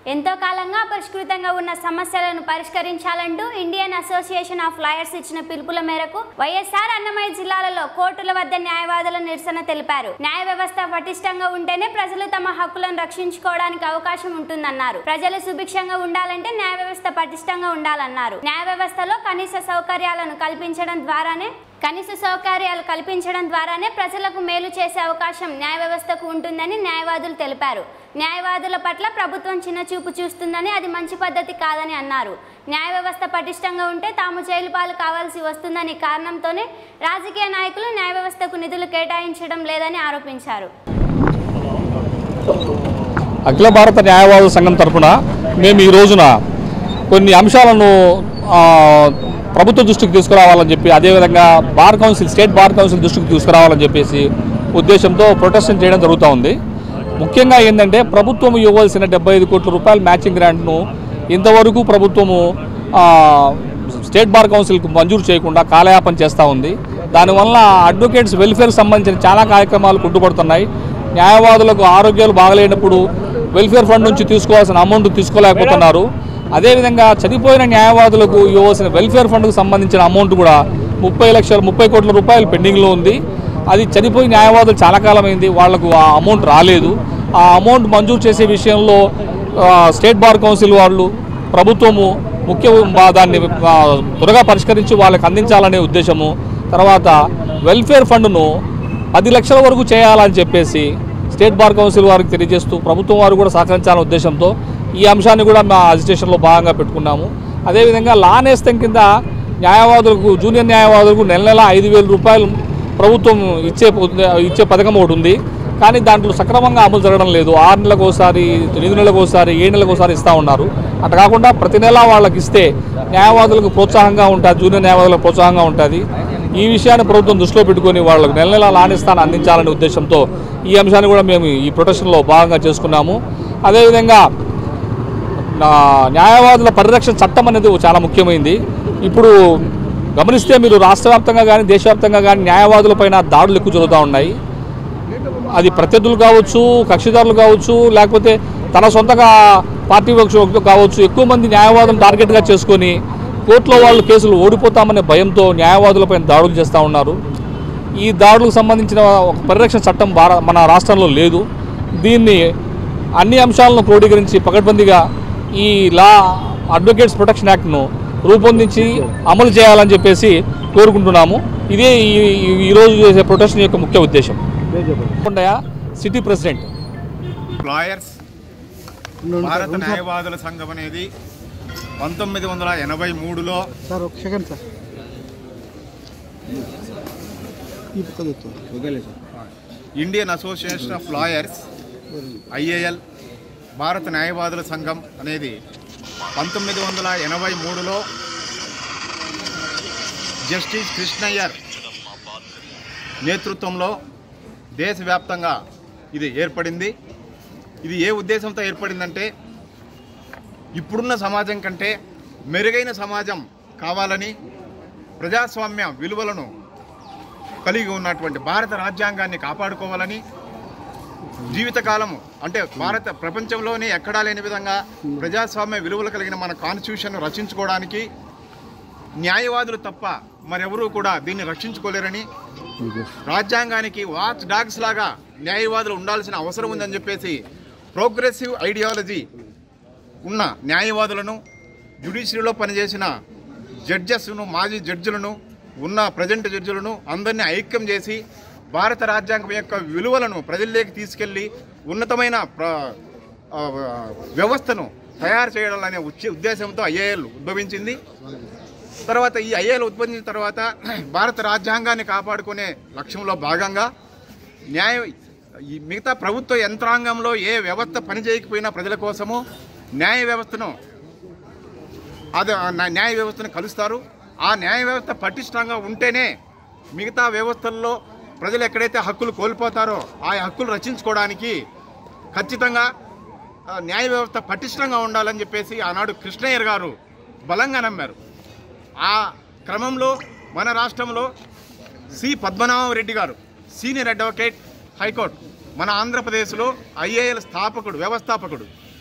ఎంతో కాలంగా అపరిష్కృతంగా ఉన్న సమస్యలను పరిష్కరించాలంటూ ఇండియన్ అసోసియేషన్ ఆఫ్ లాయర్స్ ఇచ్చిన పిలుపుల మేరకు వైఎస్ఆర్ అన్నమయ్య జిల్లాలలో కోర్టుల వద్ద న్యాయవాదుల నిరసన తెలిపారు న్యాయ వ్యవస్థ పటిష్టంగా ఉంటేనే ప్రజలు తమ హక్కులను రక్షించుకోవడానికి అవకాశం ఉంటుందన్నారు ప్రజలు సుభిక్షంగా ఉండాలంటే న్యాయ వ్యవస్థ పటిష్టంగా ఉండాలన్నారు న్యాయ వ్యవస్థలో కనీస సౌకర్యాలను కల్పించడం ద్వారానే కనీస సౌకర్యాలు కల్పించడం ద్వారానే ప్రజలకు మేలు చేసే అవకాశం న్యాయ వ్యవస్థకు ఉంటుందని న్యాయవాదులు తెలిపారు న్యాయవాదుల పట్ల ప్రభుత్వం చిన్న చూపు చూస్తుందని అది మంచి పద్ధతి కాదని అన్నారు న్యాయ వ్యవస్థ పటిష్టంగా ఉంటే తాము జైలు పాలు కావాల్సి వస్తుందని కారణంతోనే రాజకీయ నాయకులు న్యాయ వ్యవస్థకు నిధులు కేటాయించడం లేదని ఆరోపించారు అఖిల భారత న్యాయవాద సంఘం తరఫున మేము ఈ రోజున కొన్ని అంశాలను ఆ, ప్రభుత్వ దృష్టికి తీసుకురావాలని చెప్పి అదేవిధంగా bar council state bar council దృష్టికి తీసుకురావాలని చెప్పేసి ఉద్దేశంతో ప్రొటెక్షన్ చేయడం జరుగుతూ ఉంది ముఖ్యంగా ఏంటంటే ప్రభుత్వం ఇవ్వాల్సిన డెబ్బై ఐదు కోట్ల రూపాయల మ్యాచింగ్ గ్రాంట్ను ఇంతవరకు ప్రభుత్వము ఆ, స్టేట్ బార్ కౌన్సిల్కు మంజూరు చేయకుండా కాలయాపన చేస్తూ ఉంది దానివల్ల అడ్వకేట్స్ వెల్ఫేర్ సంబంధించిన చాలా కార్యక్రమాలు కుంటుపడుతున్నాయి న్యాయవాదులకు ఆరోగ్యాలు బాగలేనప్పుడు వెల్ఫేర్ ఫండ్ నుంచి తీసుకోవాల్సిన అమౌంట్ తీసుకోలేకపోతున్నారు అదేవిధంగా చనిపోయిన న్యాయవాదులకు ఇవ్వాల్సిన వెల్ఫేర్ ఫండ్కు సంబంధించిన అమౌంట్ కూడా ముప్పై లక్షల ముప్పై కోట్ల రూపాయలు పెండింగ్లో ఉంది అది చనిపోయి న్యాయవాదులు చాలా కాలమైంది వాళ్లకు ఆ అమౌంట్ రాలేదు ఆ అమౌంట్ మంజూరు చేసే విషయంలో ఆ, స్టేట్ బార్ కౌన్సిల్ వాళ్ళు ప్రభుత్వము ముఖ్య బా- దాన్ని ఆ, త్వరగా పరిష్కరించి వాళ్ళకి అందించాలనే ఉద్దేశము తర్వాత వెల్ఫేర్ ఫండ్ను పది లక్షల వరకు చేయాలని చెప్పేసి స్టేట్ బార్ కౌన్సిల్ వారికి తెలియజేస్తూ ప్రభుత్వం వారు కూడా సహకరించాలనే ఉద్దేశంతో ఈ అంశాన్ని కూడా మా అజిటేషన్లో భాగంగా పెట్టుకున్నాము అదేవిధంగా లా నేస్తం కింద న్యాయవాదులకు జూనియర్ న్యాయవాదులకు నెల నెల ఐదు వేల రూపాయలు ప్రభుత్వం ఇచ్చే ఇచ్చే పథకం ఒకటి ఉంది కానీ దాంట్లో సక్రమంగా అమలు జరగడం లేదు ఆరు నెలలకు ఒకసారి ఎనిమిది నెలలకు ఒకసారి ఏడు నెలలకు ఒకసారి ఇస్తూ ఉన్నారు అట్లా కాకుండా ప్రతి నెల వాళ్ళకి ఇస్తే న్యాయవాదులకు ప్రోత్సాహంగా ఉంటుంది జూనియర్ న్యాయవాదులకు ప్రోత్సాహంగా ఉంటుంది ఈ విషయాన్ని ప్రభుత్వం దృష్టిలో పెట్టుకొని వాళ్ళకు నెల నెల లానిస్తాను అందించాలనే ఉద్దేశంతో ఈ అంశాన్ని కూడా మేము ఈ ప్రొటెక్షన్లో భాగంగా చేసుకున్నాము అదేవిధంగా నా న్యాయవాదుల పరిరక్షణ చట్టం అనేది చాలా ముఖ్యమైనది ఇప్పుడు గమనిస్తే మీరు రాష్ట్ర వ్యాప్తంగా కానీ దేశవ్యాప్తంగా కానీ న్యాయవాదులపైన దాడులు ఎక్కువ జరుగుతూ ఉన్నాయి అది ప్రత్యర్థులు కావచ్చు కక్షిదారులు కావచ్చు లేకపోతే తన సొంతగా పార్టీ వ్యక్తులు కావచ్చు ఎక్కువ మంది న్యాయవాదులను టార్గెట్గా చేసుకొని కోర్టులో వాళ్ళు కేసులు ఓడిపోతామనే భయంతో న్యాయవాదులపైన దాడులు చేస్తూ ఉన్నారు ఈ దాడులకు సంబంధించిన ఒక పరిరక్షణ చట్టం భార మన రాష్ట్రంలో లేదు దీన్ని అన్ని అంశాలను క్రోడీకరించి పకడ్బందీగా ఈ లా అడ్వకేట్స్ ప్రొటెక్షన్ యాక్ట్ను రూపొందించి అమలు చేయాలని చెప్పేసి కోరుకుంటున్నాము ఇదే ఈ ఈ- ఈరోజు చేసే ప్రొటెక్షన్ యొక్క ముఖ్య ఉద్దేశం కొండయ్య సిటీ ప్రెసిడెంట్ లాయర్స్ భారత న్యాయవాదుల సంఘం అనేది పంతొమ్మిది వందల ఎనభై మూడులో సార్ ఒక సెకండ్ సార్ ఈ పక్క చూస్తాను Indian association of lawyers IAL భారత న్యాయవాదుల సంఘం అనేది పంతొమ్మిది వందల ఎనభై మూడులో జస్టిస్ కృష్ణయ్యర్ నేతృత్వంలో దేశవ్యాప్తంగా ఇది ఏర్పడింది ఇది ఏ ఉద్దేశంతో ఏర్పడిందంటే ఇప్పుడున్న సమాజం కంటే మెరుగైన సమాజం కావాలని ప్రజాస్వామ్య విలువలను కలిగి ఉన్నటువంటి భారత రాజ్యాంగాన్ని కాపాడుకోవాలని జీవితకాలం అంటే భారత ప్రపంచంలోనే ఎక్కడా లేని విధంగా ప్రజాస్వామ్య విలువలు కలిగిన మన కాన్స్టిట్యూషన్ రచించుకోవడానికి న్యాయవాదులు తప్ప మరెవరూ కూడా దీన్ని రక్షించుకోలేరని రాజ్యాంగానికి వాచ్ డాగ్స్ లాగా న్యాయవాదులు ఉండాల్సిన అవసరం ఉందని చెప్పేసి ప్రోగ్రెసివ్ ఐడియాలజీ ఉన్న న్యాయవాదులను జ్యుడిషియరీలో పనిచేసిన జడ్జెస్ను మాజీ జడ్జిలను ఉన్న ప్రజెంట్ జడ్జిలను అందరినీ ఐక్యం చేసి భారత రాజ్యాంగం యొక్క విలువలను ప్రజల్లోకి తీసుకెళ్లి ఉన్నతమైన ప్ర- ఆ, వ్యవస్థను తయారు చేయడం అనే ఉచ్చ- ఉద్దేశంతో ఐఏఎల్ ఉద్భవించింది తర్వాత ఈ ఐఏఎల్ ఉద్భవించిన తర్వాత భారత రాజ్యాంగాన్ని కాపాడుకునే లక్ష్యంలో భాగంగా న్యాయ ఈ మిగతా ప్రభుత్వ యంత్రాంగంలో ఏ వ్యవస్థ పనిచేయకపోయినా ప్రజల కోసము న్యాయ వ్యవస్థను అది ఆ న్యా- న్యాయ వ్యవస్థను కలుస్తారు ఆ న్యాయ వ్యవస్థ పటిష్టంగా ఉంటేనే మిగతా వ్యవస్థల్లో ప్రజలు ఎక్కడైతే హక్కులు కోల్పోతారో ఆ హక్కులు రచించుకోవడానికి ఖచ్చితంగా ఆ, న్యాయ వ్యవస్థ పటిష్టంగా ఉండాలని చెప్పేసి ఆనాడు కృష్ణయ్యర్ గారు బలంగా నమ్మారు ఆ క్రమంలో మన రాష్ట్రంలో సి పద్మనాభరెడ్డి గారు సీనియర్ అడ్వకేట్ హైకోర్టు మన ఆంధ్రప్రదేశ్లో ఐఏఎల్ స్థాపకుడు వ్యవస్థాపకుడు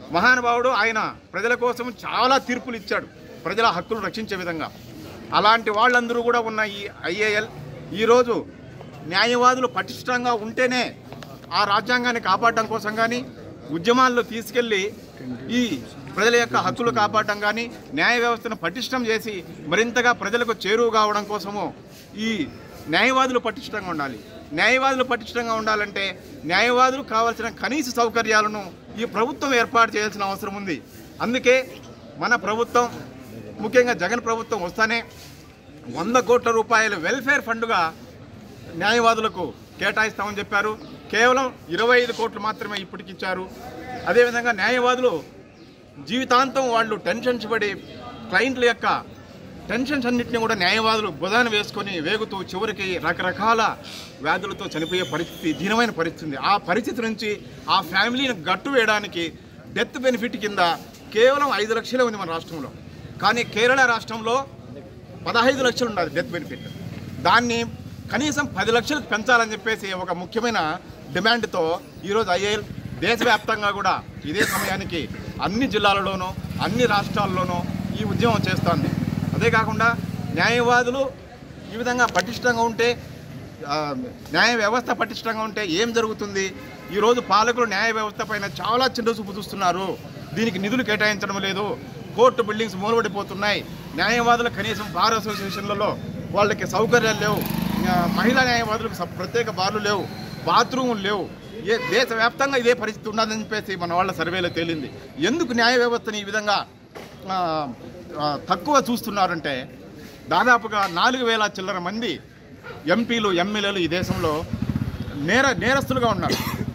మహానుభావుడు ఆయన ప్రజల కోసం చాలా తీర్పులు ఇచ్చాడు ప్రజల హక్కులు రక్షించే విధంగా అలాంటి వాళ్ళందరూ కూడా ఉన్న ఈ ఐఏఎల్ ఈరోజు న్యాయవాదులు పటిష్టంగా ఉంటేనే ఆ రాజ్యాంగాన్ని కాపాడడం కోసం కానీ ఉద్యమాల్లో తీసుకెళ్ళి ఈ ప్రజల యొక్క హక్కులు కాపాడడం కానీ న్యాయ వ్యవస్థను పటిష్టం చేసి మరింతగా ప్రజలకు చేరువు కావడం కోసము ఈ న్యాయవాదులు పటిష్టంగా ఉండాలి న్యాయవాదులు పటిష్టంగా ఉండాలంటే న్యాయవాదులు కావాల్సిన కనీస సౌకర్యాలను ఈ ప్రభుత్వం ఏర్పాటు చేయాల్సిన అవసరం ఉంది అందుకే మన ప్రభుత్వం ముఖ్యంగా జగన్ ప్రభుత్వం వస్తానే వంద కోట్ల రూపాయల వెల్ఫేర్ ఫండ్గా న్యాయవాదులకు కేటాయిస్తామని చెప్పారు కేవలం ఇరవై ఐదు కోట్లు మాత్రమే ఇప్పటికి ఇచ్చారు అదేవిధంగా న్యాయవాదులు జీవితాంతం వాళ్ళు టెన్షన్స్ పడి క్లయింట్ల యొక్క టెన్షన్స్ అన్నింటినీ కూడా న్యాయవాదులు బుధాన వేసుకొని వేగుతూ చివరికి రకరకాల వ్యాధులతో చనిపోయే పరిస్థితి దీనమైన పరిస్థితి ఉంది ఆ పరిస్థితి నుంచి ఆ ఫ్యామిలీని గట్టు వేయడానికి డెత్ బెనిఫిట్ కింద కేవలం ఐదు లక్షలే ఉంది మన రాష్ట్రంలో కానీ కేరళ రాష్ట్రంలో పదహైదు లక్షలు ఉండాలి డెత్ బెనిఫిట్ దాన్ని కనీసం పది లక్షలకు పెంచాలని చెప్పేసి ఒక ముఖ్యమైన డిమాండ్తో ఈరోజు ఐఏఎల్ దేశవ్యాప్తంగా కూడా ఇదే సమయానికి అన్ని జిల్లాలలోనూ అన్ని రాష్ట్రాల్లోనూ ఈ ఉద్యమం చేస్తోంది అదే కాకుండా న్యాయవాదులు ఈ విధంగా పటిష్టంగా ఉంటే ఆ, న్యాయ వ్యవస్థ పటిష్టంగా ఉంటే ఏం జరుగుతుంది ఈరోజు పాలకులు న్యాయ వ్యవస్థ పైన చాలా చిన్న చూపు చూస్తున్నారు దీనికి నిధులు కేటాయించడం లేదు కోర్టు బిల్డింగ్స్ మూలబడిపోతున్నాయి న్యాయవాదులు కనీసం బార్ అసోసియేషన్లలో వాళ్ళకి సౌకర్యాలు లేవు ఆ, మహిళా న్యాయవాదులకు స- ప్రత్యేక బార్లు లేవు బాత్రూములు లేవు ఏ దేశవ్యాప్తంగా ఇదే పరిస్థితి ఉన్నదని చెప్పేసి మన వాళ్ళ సర్వేలో తేలింది ఎందుకు న్యాయ వ్యవస్థని ఈ విధంగా ఆ, ఆ, తక్కువ చూస్తున్నారంటే దాదాపుగా నాలుగు వేల చిల్లర మంది ఎంపీలు ఎమ్మెల్యేలు ఈ దేశంలో నేర నేరస్తులుగా ఉన్నారు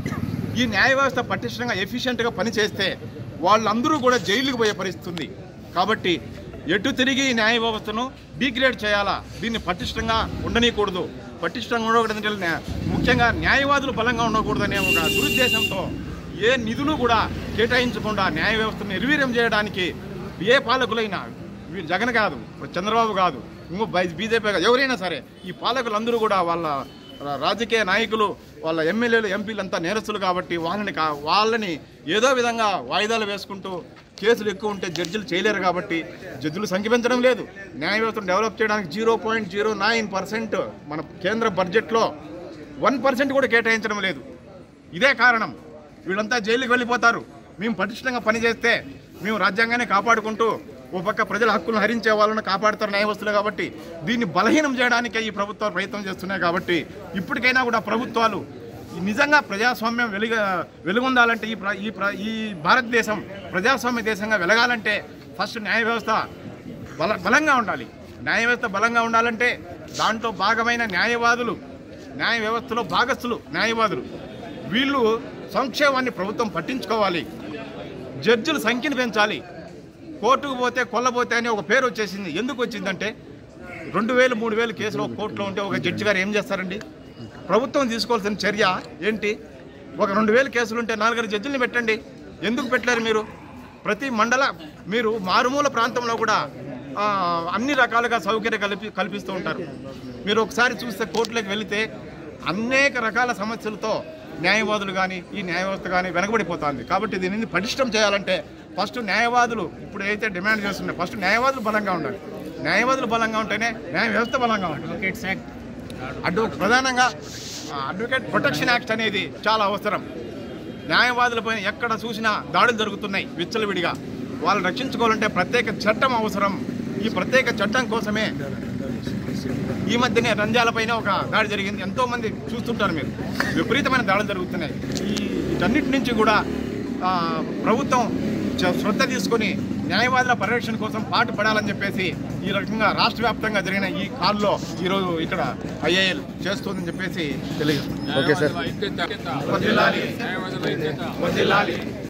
ఈ న్యాయ వ్యవస్థ పటిష్టంగా ఎఫిషియెంట్గా పనిచేస్తే వాళ్ళందరూ కూడా జైలుకు పోయే పరిస్థితి ఉంది కాబట్టి ఎటు తిరిగి ఈ న్యాయ వ్యవస్థను డీగ్రేడ్ చేయాలా దీన్ని పటిష్టంగా ఉండనీయకూడదు పటిష్టంగా ఉండకూడదంటే న్యా- ముఖ్యంగా న్యాయవాదులు బలంగా ఉండకూడదనే ఒక దురుద్దేశంతో ఏ నిధులు కూడా కేటాయించకుండా న్యాయ వ్యవస్థను నిర్వీర్యం చేయడానికి ఏ పాలకులైనా వీరు జగన్ కాదు చంద్రబాబు కాదు ఇంకో బీజేపీ కాదు ఎవరైనా సరే ఈ పాలకులందరూ కూడా వాళ్ళ రా- రాజకీయ నాయకులు వాళ్ళ ఎమ్మెల్యేలు ఎంపీలు అంతా నేరస్తులు కాబట్టి వాళ్ళని కా- వాళ్ళని ఏదో విధంగా వాయిదాలు వేసుకుంటూ కేసులు ఎక్కువ ఉంటే జడ్జిలు చేయలేరు కాబట్టి జడ్జిలు సంఖ్య పెంచడం లేదు న్యాయ వ్యవస్థను డెవలప్ చేయడానికి zero point zero nine percent మన కేంద్ర బడ్జెట్లో వన్ పర్సెంట్ కూడా కేటాయించడం లేదు ఇదే కారణం వీళ్ళంతా జైలుకి వెళ్ళిపోతారు మేము పటిష్టంగా పనిచేస్తే మేము రాజ్యాంగాన్ని కాపాడుకుంటూ ఓ పక్క ప్రజల హక్కులను హరించే వాళ్ళని కాపాడుతారు న్యాయవస్తులు కాబట్టి దీన్ని బలహీనం చేయడానికే ఈ ప్రభుత్వాలు ప్రయత్నం చేస్తున్నాయి కాబట్టి ఇప్పటికైనా కూడా ప్రభుత్వాలు ఈ నిజంగా ప్రజాస్వామ్యం వెలుగ వెలుగొందాలంటే ఈ ప్ర- ఈ ప్ర- ఈ భారతదేశం ప్రజాస్వామ్య దేశంగా వెలగాలంటే ఫస్ట్ న్యాయ వ్యవస్థ బల బలంగా ఉండాలి న్యాయ వ్యవస్థ బలంగా ఉండాలంటే దాంట్లో భాగమైన న్యాయవాదులు న్యాయ వ్యవస్థలో భాగస్థులు న్యాయవాదులు వీళ్ళు సంక్షేమాన్ని ప్రభుత్వం పట్టించుకోవాలి జడ్జిల సంఖ్యను పెంచాలి కోర్టుకు పోతే కొల్లబోతే అని ఒక పేరు వచ్చేసింది ఎందుకు వచ్చిందంటే రెండు వేలు మూడు వేలు కేసులు ఒక కోర్టులో ఉంటే ఒక జడ్జి గారు ఏం చేస్తారండి ప్రభుత్వం తీసుకోవాల్సిన చర్య ఏంటి ఒక రెండు వేలు కేసులు ఉంటే నాలుగైదు జడ్జిల్ని పెట్టండి ఎందుకు పెట్టలేరు మీరు ప్రతి మండల మీరు మారుమూల ప్రాంతంలో కూడా ఆ, అన్ని రకాలుగా సౌకర్యం కల్పి కల్పిస్తూ ఉంటారు మీరు ఒకసారి చూస్తే కోర్టులకు వెళితే అనేక రకాల సమస్యలతో న్యాయవాదులు కానీ ఈ న్యాయ వ్యవస్థ కానీ వెనకబడిపోతుంది కాబట్టి దీనిని పటిష్టం చేయాలంటే ఫస్ట్ న్యాయవాదులు ఇప్పుడు ఏదైతే డిమాండ్ చేస్తున్నారో ఫస్ట్ న్యాయవాదులు బలంగా ఉండాలి న్యాయవాదులు బలంగా ఉంటేనే న్యాయ వ్యవస్థ బలంగా ఉంటుంది అడ్వకేట్స్ యాక్ట్ అడ్వ ప్రధానంగా ఆ, అడ్వకేట్ ప్రొటెక్షన్ యాక్ట్ అనేది చాలా అవసరం న్యాయవాదులపైన ఎక్కడ చూసినా దాడులు జరుగుతున్నాయి విచ్చలవిడిగా వాళ్ళని రక్షించుకోవాలంటే ప్రత్యేక చట్టం అవసరం ఈ ప్రత్యేక చట్టం కోసమే ఈ మధ్యనే రంజాలపైన ఒక దాడి జరిగింది ఎంతో మంది చూస్తుంటారు మీరు విపరీతమైన దాడులు జరుగుతున్నాయి ఈ వీటన్నిటి నుంచి కూడా ఆ, ప్రభుత్వం చ- శ్రద్ధ తీసుకొని న్యాయవాదుల పరిరక్షణ కోసం పాటు పడాలని చెప్పేసి ఈ రకంగా రాష్ట్ర వ్యాప్తంగా జరిగిన ఈ కాల్లో ఈరోజు ఇక్కడ ఐఏఎల్ చేస్తుందని చెప్పేసి తెలియజేస్తుంది ఓకే సార్ వర్ధిల్లాలి. వర్ధిల్లాలి.